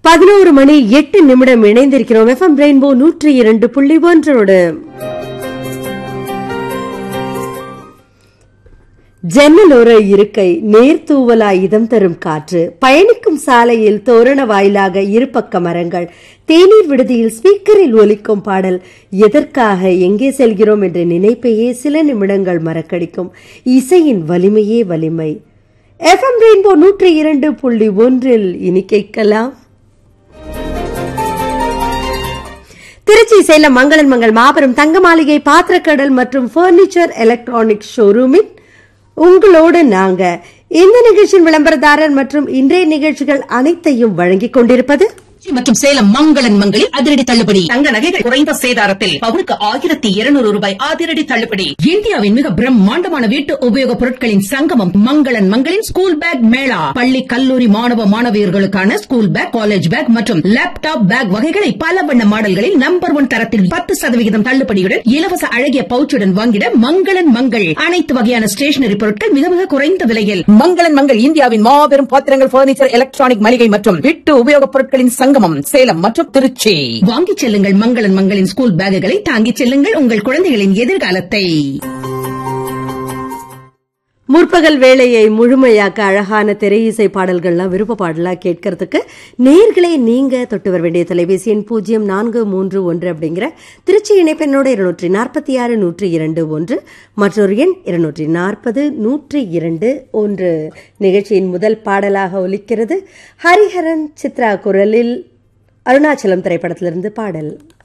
பதினோரு மணி எட்டு நிமிடம் இணைந்திருக்கிறோம் எஃப்எம் ரெயின்போ நூற்றி இரண்டு புள்ளி ஒன்றோடு ஜன்னலோர இருக்கை நேர்தூவலாய் இதம் தரும் காற்று பயணிக்கும் சாலையில் தோரண வாயிலாக இருபக்க மரங்கள் தேநீர் விடுதியில் ஸ்பீக்கரில் ஒலிக்கும் பாடல் எதற்காக எங்கே செல்கிறோம் என்ற நினைப்பையே சில நிமிடங்கள் மறக்கடிக்கும் இசையின் வலிமையே வலிமை எஃப்எம் ரெயின்போ நூற்றி இரண்டு புள்ளி ஒன்றில் இனி கேட்கலாம் திருச்சி சேலம் மங்களன் மங்கள் மாபெரும் தங்க மாளிகை பாத்திரக்கடல் மற்றும் பர்னிச்சர் எலக்ட்ரானிக் ஷோரூமின் உங்களோடு நாங்க இந்த நிகழ்ச்சியின் விளம்பரதாரர் மற்றும் இன்றைய நிகழ்ச்சிகள் அனைத்தையும் வழங்கிக் கொண்டிருப்பது திருச்சி மற்றும் சேலம் மங்களன் மங்களில் அதிரடி தள்ளுபடி தங்க நகைகள் குறைந்த சேதாரத்தில் பவுனுக்கு ஆயிரத்தி இருநூறு ரூபாய் அதிரடி தள்ளுபடி இந்தியாவின் மிக பிரம்மாண்டமான வீட்டு உபயோகப் பொருட்களின் சங்கமம் மங்களன் மங்களின் ஸ்கூல் பேக் மேளா பள்ளி கல்லூரி மாணவ மாணவியர்களுக்கான ஸ்கூல் பேக் காலேஜ் பேக் மற்றும் லேப்டாப் பேக் வகைகளை பல வண்ண மாடல்களில் நம்பர் ஒன் தரத்தில் பத்து சதவிகிதம் தள்ளுபடியுடன் இலவச அழகிய பவுச்சுடன் வாங்கிட மங்களன் மங்கள் அனைத்து வகையான ஸ்டேஷனரி பொருட்கள் மிக மிக குறைந்த விலையில் மங்களன் மங்கள் இந்தியாவின் மாபெரும் பாத்திரங்கள் பர்னிச்சர் எலக்ட்ரானிக் மளிகை மற்றும் வீட்டு உபயோகப் பொருட்களின் சங்கமம் சேலம் மற்றும் திருச்சி வாங்கிச் செல்லுங்கள் மங்களன் மங்களின் ஸ்கூல் பேக்குகளை தாங்கிச் செல்லுங்கள் உங்கள் குழந்தைகளின் எதிர்காலத்தை முற்பகல் வேளையை முழுமையாக்க அழகான திரையிசை பாடல்கள்லாம் விருப்ப பாடலா கேட்கறதுக்கு நேர்களே நீங்க தொட்டு வர வேண்டிய தொலைபேசி எண் பூஜ்ஜியம் நான்கு மூன்று ஒன்று அப்படிங்கிற திருச்சி இணைப்பெண்ணோட இருநூற்றி நாற்பத்தி ஆறு நூற்றி இரண்டு ஒன்று மற்றொரு எண் இருநூற்றி நாற்பது நூற்றி இரண்டு ஒன்று நிகழ்ச்சியின் முதல் பாடலாக ஒலிக்கிறது ஹரிஹரன் சித்ரா குரலில் அருணாச்சலம் திரைப்படத்திலிருந்து பாடல்